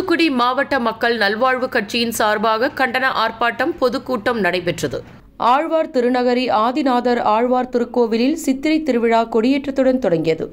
தூத்துக்குடி மாவட்ட மக்கள் நல்வாழ்வு கட்சியின் சார்பாக கண்டன ஆர்ப்பாட்டம் பொதுக்கூட்டம் நடைபெற்றது ஆழ்வார் திருநகரி ஆதிநாதர் ஆழ்வார் திருக்கோவிலில் சித்திரை திருவிழா கொடியேற்றத்துடன் தொடங்கியது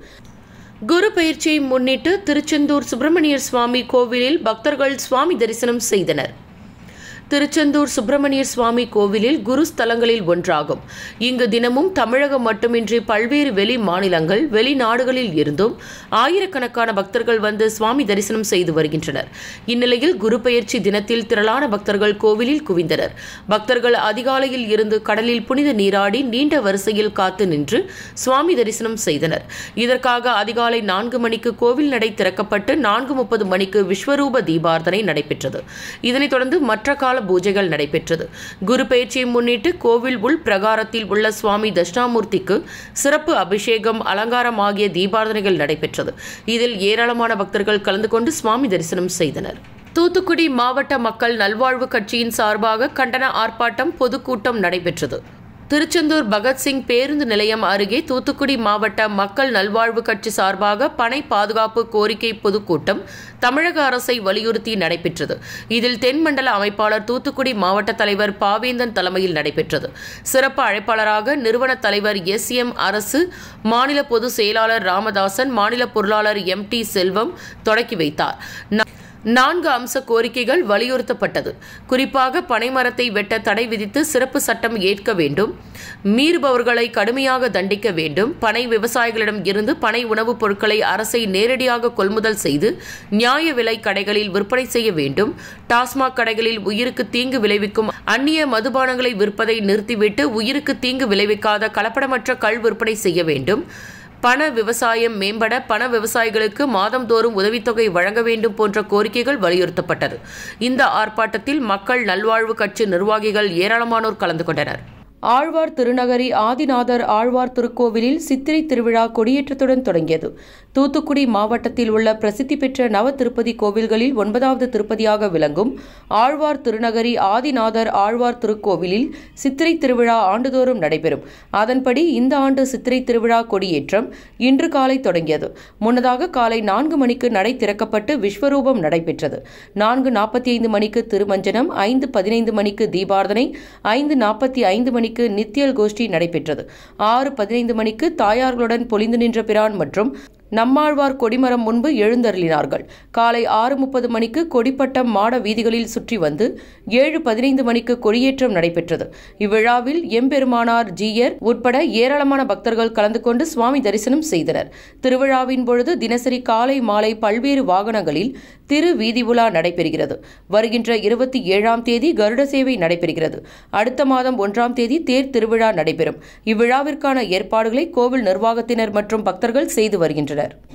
குரு பயிற்சியை முன்னிட்டு திருச்செந்தூர் சுப்பிரமணியர் சுவாமி கோவிலில் பக்தர்கள் சுவாமி தரிசனம் செய்தனர் திருச்செந்தூர் சுப்பிரமணியர் சுவாமி கோவிலில் குரு ஸ்தலங்களில் ஒன்றாகும் இங்கு தினமும் தமிழகம் மட்டுமின்றி பல்வேறு வெளி மாநிலங்கள் வெளிநாடுகளில் இருந்தும் ஆயிரக்கணக்கான பக்தர்கள் வந்து சுவாமி தரிசனம் செய்து வருகின்றனர் இந்நிலையில் குரு பெயர்ச்சி தினத்தில் திரளான பக்தர்கள் கோவிலில் குவிந்தனர் பக்தர்கள் அதிகாலையில் இருந்து கடலில் புனித நீராடி நீண்ட வரிசையில் காத்து நின்று சுவாமி தரிசனம் செய்தனர் இதற்காக அதிகாலை நான்கு மணிக்கு கோவில் நடை திறக்கப்பட்டு நான்கு முப்பது மணிக்கு விஸ்வரூப தீபார்த்தனை நடைபெற்றது இதனைத் தொடர்ந்து மற்ற கால பூஜைகள் நடைபெற்றது குரு பெயர்ச்சியை முன்னிட்டு கோவில் உள் பிரகாரத்தில் உள்ள சுவாமி தட்சிணாமூர்த்திக்கு சிறப்பு அபிஷேகம் அலங்காரம் ஆகிய தீபாரதனைகள் நடைபெற்றது இதில் ஏராளமான பக்தர்கள் கலந்து கொண்டு சுவாமி தரிசனம் செய்தனர் தூத்துக்குடி மாவட்ட மக்கள் நல்வாழ்வு கட்சியின் சார்பாக கண்டன ஆர்ப்பாட்டம் பொதுக்கூட்டம் நடைபெற்றது திருச்செந்தூர் பகத்சிங் பேருந்து நிலையம் அருகே தூத்துக்குடி மாவட்ட மக்கள் நல்வாழ்வு கட்சி சார்பாக பனை பாதுகாப்பு கோரிக்கை பொதுக்கூட்டம் தமிழக அரசை வலியுறுத்தி நடைபெற்றது இதில் தென்மண்டல அமைப்பாளர் தூத்துக்குடி மாவட்ட தலைவர் பாவேந்தன் தலைமையில் நடைபெற்றது சிறப்பு அழைப்பாளராக நிறுவன தலைவர் எஸ் எம் அரசு மாநில பொதுச் செயலாளர் ராமதாசன் மாநில பொருளாளர் எம் டி செல்வம் தொடக்கி வைத்தார் நான்கு அம்ச கோரிக்கைகள் வலியுறுத்தப்பட்டது குறிப்பாக பனைமரத்தை வெட்ட தடை விதித்து சிறப்பு சட்டம் ஏற்க வேண்டும் மீறுபவர்களை கடுமையாக தண்டிக்க வேண்டும் பனை விவசாயிகளிடம் இருந்து பனை உணவுப் பொருட்களை அரசை நேரடியாக கொள்முதல் செய்து நியாய விலை கடைகளில் விற்பனை செய்ய வேண்டும் டாஸ்மாக் கடைகளில் உயிருக்கு தீங்கு விளைவிக்கும் அந்நிய மதுபானங்களை விற்பதை நிறுத்திவிட்டு உயிருக்கு தீங்கு விளைவிக்காத கலப்படமற்ற கள் விற்பனை செய்ய வேண்டும் பண விவசாயம் மேம்பட பண விவசாயிகளுக்கு மாதந்தோறும் உதவித்தொகை வழங்க வேண்டும் போன்ற கோரிக்கைகள் வலியுறுத்தப்பட்டது இந்த ஆர்ப்பாட்டத்தில் மக்கள் நல்வாழ்வு கட்சி நிர்வாகிகள் ஏராளமானோர் கலந்து கொண்டனர் ஆழ்வார் திருநகரி ஆதிநாதர் ஆழ்வார் திருக்கோவிலில் சித்திரை திருவிழா கொடியேற்றத்துடன் தொடங்கியது தூத்துக்குடி மாவட்டத்தில் உள்ள பிரசித்தி பெற்ற நவ திருப்பதி கோவில்களில் ஒன்பதாவது திருப்பதியாக விளங்கும் ஆழ்வார் திருநகரி ஆதிநாதர் ஆழ்வார் திருக்கோவிலில் சித்திரை திருவிழா ஆண்டுதோறும் நடைபெறும் அதன்படி இந்த ஆண்டு சித்திரை திருவிழா கொடியேற்றம் இன்று காலை தொடங்கியது முன்னதாக காலை நான்கு மணிக்கு நடை திறக்கப்பட்டு விஸ்வரூபம் நடைபெற்றது நான்கு நாற்பத்தி ஐந்து மணிக்கு திருமஞ்சனம் ஐந்து பதினைந்து மணிக்கு தீபார்த்தனை ஐந்து நாற்பத்தி ஐந்து மணிக்கு நித்தியல் கோஷ்டி நடைபெற்றது ஆறு பதினைந்து மணிக்கு தாயார்களுடன் பொலிந்து நின்ற பிரான் மற்றும் நம்மாழ்வார் கொடிமரம் முன்பு எழுந்தருளினார்கள் காலை ஆறு முப்பது மணிக்கு கொடிப்பட்டம் மாட வீதிகளில் சுற்றி வந்து ஏழு பதினைந்து மணிக்கு கொடியேற்றம் நடைபெற்றது இவ்விழாவில் எம்பெருமானார் ஜீயர் உட்பட ஏராளமான பக்தர்கள் கலந்து கொண்டு சுவாமி தரிசனம் செய்தனர் திருவிழாவின் பொழுது தினசரி காலை மாலை பல்வேறு வாகனங்களில் திரு வீதி உலா நடைபெறுகிறது வருகின்ற இருபத்தி ஏழாம் தேதி கருட சேவை நடைபெறுகிறது அடுத்த மாதம் ஒன்றாம் தேதி தேர் திருவிழா நடைபெறும் இவ்விழாவிற்கான ஏற்பாடுகளை கோவில் நிர்வாகத்தினர் மற்றும் பக்தர்கள் செய்து வருகின்றனர்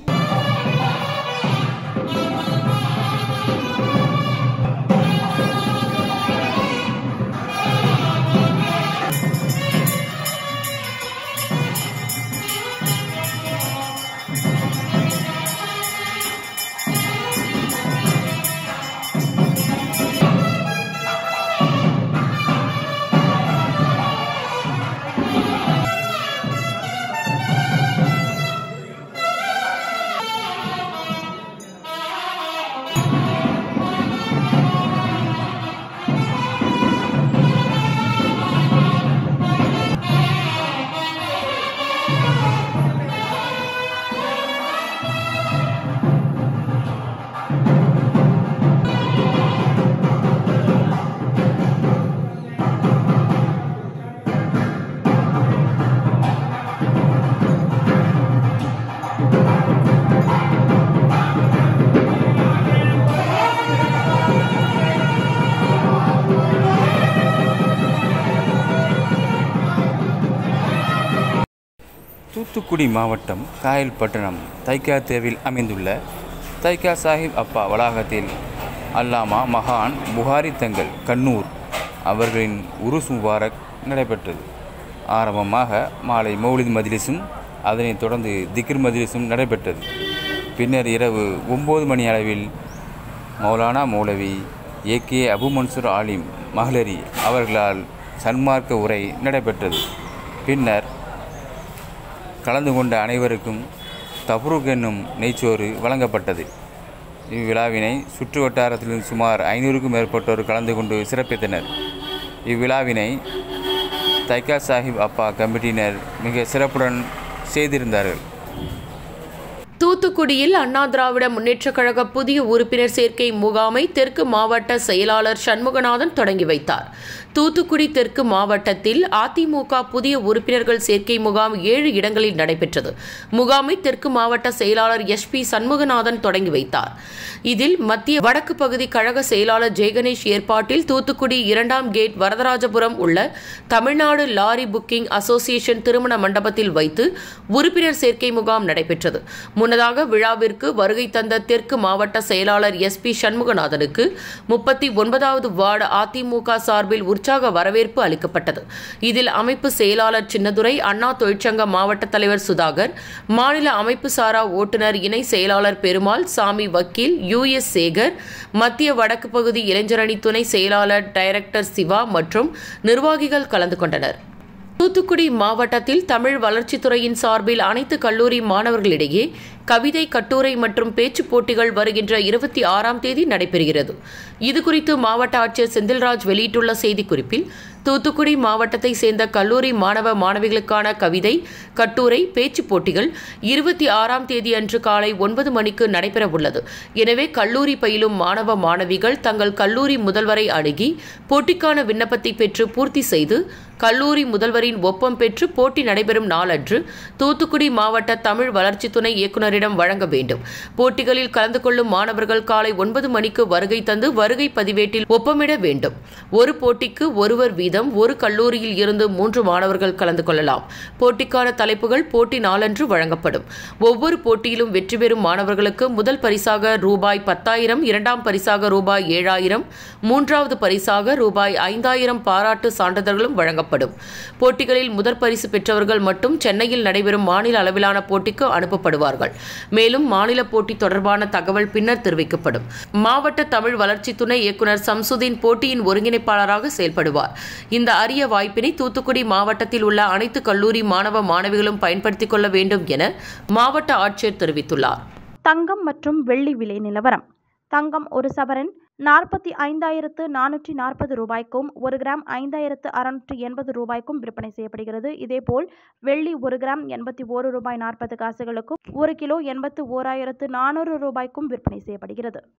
தூத்துக்குடி மாவட்டம் காயல்பட்டணம் தைக்கா தேவில் அமைந்துள்ள தைக்கா சாஹிப் அப்பா வளாகத்தில் அல்லாமா மகான் புகாரி தங்கள் கண்ணூர் அவர்களின் உருஸ் முபாரக் நடைபெற்றது ஆரம்பமாக மாலை மௌலித் மஜ்லிஸும் அதனைத் தொடர்ந்து திக்ர் மஜ்லிஸும் நடைபெற்றது பின்னர் இரவு ஒம்பது மணி அளவில் மௌலானா மௌலவி ஏ கே அபு மன்சூர் ஆலிம் மஹ்லரி அவர்களால் சன்மார்க்க உரை நடைபெற்றது பின்னர் கலந்து கொண்ட அனைவருக்கும் தப்ரூக் என்னும் நெய்ச்சோறு வழங்கப்பட்டது இவ்விழாவினை சுற்று வட்டாரத்திலிருந்து சுமார் ஐநூறுக்கும் மேற்பட்டோர் கலந்து கொண்டு சிறப்பித்தனர் இவ்விழாவினை தைக்கா சாஹிப் அப்பா கமிட்டியினர் மிக சிறப்புடன் செய்திருந்தார்கள் தூத்துக்குடியில் அண்ணா திராவிட முன்னேற்றக் கழக புதிய உறுப்பினர் சேர்க்கை முகாமை தெற்கு மாவட்ட செயலாளர் சண்முகநாதன் தொடங்கி வைத்தார் தூத்துக்குடி தெற்கு மாவட்டத்தில் அதிமுக புதிய உறுப்பினர்கள் சேர்க்கை முகாம் ஏழு இடங்களில் நடைபெற்றது முகாமை தெற்கு மாவட்ட செயலாளர் எஸ் பி சண்முகநாதன் தொடங்கி வைத்தார் இதில் மத்திய வடக்கு பகுதி கழக செயலாளர் ஜெயகணேஷ் ஏற்பாட்டில் தூத்துக்குடி இரண்டாம் கேட் வரதராஜபுரம் உள்ள தமிழ்நாடு லாரி புக்கிங் அசோசியேஷன் திருமண மண்டபத்தில் வைத்து உறுப்பினர் சேர்க்கை முகாம் நடைபெற்றது முன்னதாக விழாவிற்கு வருகை தந்த தெற்கு மாவட்ட செயலாளர் எஸ் பி சண்முகநாதனுக்கு முப்பத்தி ஒன்பதாவது வார்டு அதிமுக சார்பில் உற்சாக வரவேற்பு அளிக்கப்பட்டது இதில் அமைப்பு செயலாளர் சின்னதுரை அண்ணா தொழிற்சங்க மாவட்ட தலைவர் சுதாகர் மாநில அமைப்பு சாரா ஓட்டுநர் இணை செயலாளர் பெருமாள் சாமி வக்கீல் யு எஸ் சேகர் மத்திய வடக்கு பகுதி இளைஞரணி துணை செயலாளர் டைரக்டர் சிவா மற்றும் நிர்வாகிகள் கலந்து கொண்டனர் தூத்துக்குடி மாவட்டத்தில் தமிழ் வளர்ச்சித்துறையின் சார்பில் அனைத்து கல்லூரி மாணவர்களிடையே கவிதை கட்டுரை மற்றும் பேச்சுப் போட்டிகள் வருகின்ற இருபத்தி ஆறாம் தேதி நடைபெறுகிறது இதுகுறித்து மாவட்ட ஆட்சியர் செந்தில்ராஜ் வெளியிட்டுள்ள செய்திக்குறிப்பில் தூத்துக்குடி மாவட்டத்தை சேர்ந்த கல்லூரி மாணவ மாணவிகளுக்கான கவிதை கட்டுரை பேச்சுப் போட்டிகள் இருபத்தி ஆறாம் தேதி அன்று காலை ஒன்பது மணிக்கு நடைபெற உள்ளது எனவே கல்லூரி பயிலும் மாணவ மாணவிகள் தங்கள் கல்லூரி முதல்வரை அணுகி போட்டிக்கான விண்ணப்பத்தை பெற்று பூர்த்தி செய்து கல்லூரி முதல்வரின் ஒப்பம் பெற்று போட்டி நடைபெறும் நாளன்று தூத்துக்குடி மாவட்ட தமிழ் வளர்ச்சி துணை இயக்குநரிடம் வழங்க வேண்டும் போட்டிகளில் கலந்து கொள்ளும் மாணவர்கள் காலை ஒன்பது மணிக்கு வருகை தந்து வருகை பதிவேட்டில் ஒப்பமிட வேண்டும் ஒரு போட்டிக்கு ஒருவர் வீதம் ஒரு கல்லூரியில் இருந்து மூன்று மாணவர்கள் கலந்து கொள்ளலாம் போட்டிக்கான தலைப்புகள் போட்டி நாளன்று வழங்கப்படும் ஒவ்வொரு போட்டியிலும் வெற்றி பெறும் மாணவர்களுக்கு முதல் பரிசாக ரூபாய் பத்தாயிரம் இரண்டாம் பரிசாக ரூபாய் ஏழாயிரம் மூன்றாவது பரிசாக ரூபாய் ஐந்தாயிரம் பாராட்டு சான்றிதழ்களும் வழங்கப்படும் போட்டிகளில் முதற் பரிசு பெற்றவர்கள் மட்டும் சென்னையில் நடைபெறும் மாநில அளவிலான போட்டிக்கு அனுப்பப்படுவார்கள் மேலும் மாநில போட்டி தொடர்பான தகவல் பின்னர் தெரிவிக்கப்படும் மாவட்ட தமிழ் வளர்ச்சி துணை இயக்குநர் சம்சுதீன் போட்டியின் ஒருங்கிணைப்பாளராக செயல்படுவார் இந்த அரிய வாய்ப்பினை தூத்துக்குடி மாவட்டத்தில் உள்ள அனைத்து கல்லூரி மாணவ மாணவிகளும் பயன்படுத்திக் கொள்ள வேண்டும் என மாவட்ட ஆட்சியர் தெரிவித்துள்ளார் தங்கம் மற்றும் வெள்ளி விலை நிலவரம் தங்கம் ஒரு சவரன் நாற்பத்தி ஐந்தாயிரத்து நானூற்றி நாற்பது ரூபாய்க்கும் ஒரு கிராம் ஐந்தாயிரத்து அறுநூற்றி எண்பது ரூபாய்க்கும் விற்பனை செய்யப்படுகிறது இதேபோல் வெள்ளி ஒரு கிராம் எண்பத்தி ஓரு ரூபாய் நாற்பது காசுகளுக்கும் ஒரு கிலோ எண்பத்து ஓராயிரத்து நானூறு ரூபாய்க்கும் விற்பனை செய்யப்படுகிறது